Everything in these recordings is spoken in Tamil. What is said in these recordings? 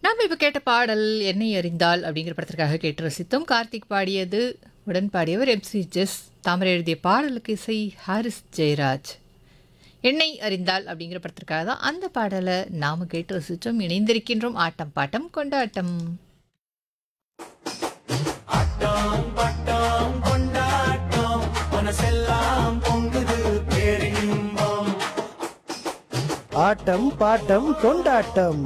நாம் இப்போ கேட்ட பாடல் என்னை அறிந்தால் அப்படிங்கிற படத்திற்காக கேட்டு ரசித்தோம் கார்த்திக் பாடியது உடன் பாடியவர் எம்சி ஜெஸ் தாமரை எழுதிய பாடலுக்கு இசை ஹாரிஸ் ஜெயராஜ் என்னை அறிந்தால் அப்படிங்கிற படத்திற்காக தான் அந்த பாடலை நாம கேட்டு ரசித்தோம் இணைந்திருக்கின்றோம் ஆட்டம் பாட்டம் கொண்டாட்டம் ஆட்டம் பாட்டம் கொண்டாட்டம்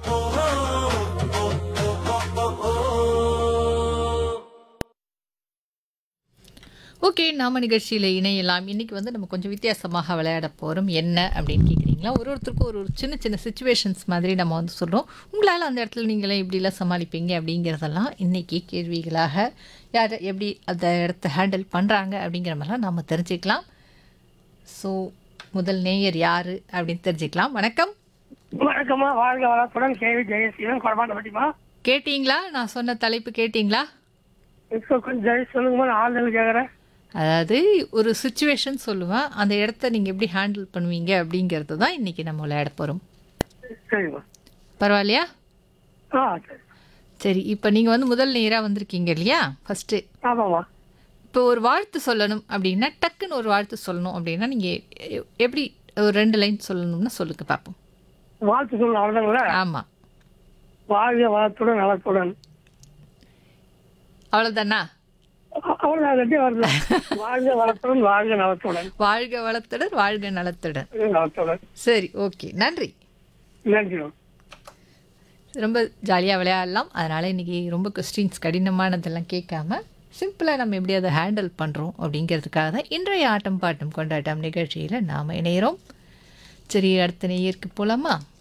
ஓகே நாம நிகழ்ச்சியில் இணையலாம் இன்னைக்கு வந்து நம்ம கொஞ்சம் வித்தியாசமாக விளையாட போகிறோம் என்ன அப்படின்னு கேட்குறீங்களா ஒரு ஒருத்தருக்கும் ஒரு ஒரு சின்ன சின்ன சுச்சுவேஷன்ஸ் மாதிரி நம்ம வந்து சொல்கிறோம் உங்களால் அந்த இடத்துல நீங்களே இப்படிலாம் சமாளிப்பீங்க அப்படிங்கிறதெல்லாம் இன்னைக்கு கேள்விகளாக யார் எப்படி அந்த இடத்த ஹேண்டில் பண்ணுறாங்க அப்படிங்கிற மாதிரிலாம் நம்ம தெரிஞ்சுக்கலாம் ஸோ முதல் நேயர் யார் அப்படின்னு தெரிஞ்சுக்கலாம் வணக்கம் வணக்கம்மா வாழ்க வளத்துடன் கேவி ஜெயசீலன் குழப்பாண்ட பட்டிமா கேட்டீங்களா நான் சொன்ன தலைப்பு கேட்டிங்களா இப்போ கொஞ்சம் ஜெய சொல்லுங்கம்மா நான் ஆளுநர் கேட்குறேன் அதாவது ஒரு சுச்சுவேஷன் சொல்லுவேன் அந்த இடத்த நீங்கள் எப்படி ஹேண்டில் பண்ணுவீங்க அப்படிங்கிறது தான் இன்றைக்கி நம்ம விளையாட போகிறோம் சரிம்மா பரவாயில்லையா ஆ சரி சரி இப்போ நீங்கள் வந்து முதல் நேராக வந்திருக்கீங்க இல்லையா ஃபஸ்ட்டு ஆமாம்மா இப்போ ஒரு வாழ்த்து சொல்லணும் அப்படின்னா டக்குன்னு ஒரு வாழ்த்து சொல்லணும் அப்படின்னா நீங்கள் எப்படி ஒரு ரெண்டு லைன் சொல்லணும்னா சொல்லுங்க பார்ப்போம் வாழ்த்து சொல்லணும் அவ்வளோதாங்களா ஆமாம் வாழ்க வளத்துடன் நலத்துடன் அவ்வளோதானா அ- அவ்வளவுதான் அது அப்படியே வருது வாழ்க வளத்துடன் வாழ்க நலத்துடன் வாழ்க வளத்துடன் வாழ்க நலத்துடன் நலத்துடன் சரி ஓகே நன்றி நன்றி ரொம்ப ஜாலியாக விளையாடலாம் அதனால் இன்றைக்கி ரொம்ப கொஸ்டின்ஸ் கடினமானதெல்லாம் கேட்காம சிம்பிளாக நம்ம எப்படி அதை ஹேண்டில் பண்ணுறோம் அப்படிங்கிறதுக்காக தான் இன்றைய ஆட்டம் பாட்டம் கொண்டாட்டம் நிகழ்ச்சியில் நாம் இணையிறோம் சரி அடுத்த நேயருக்கு போகலாமா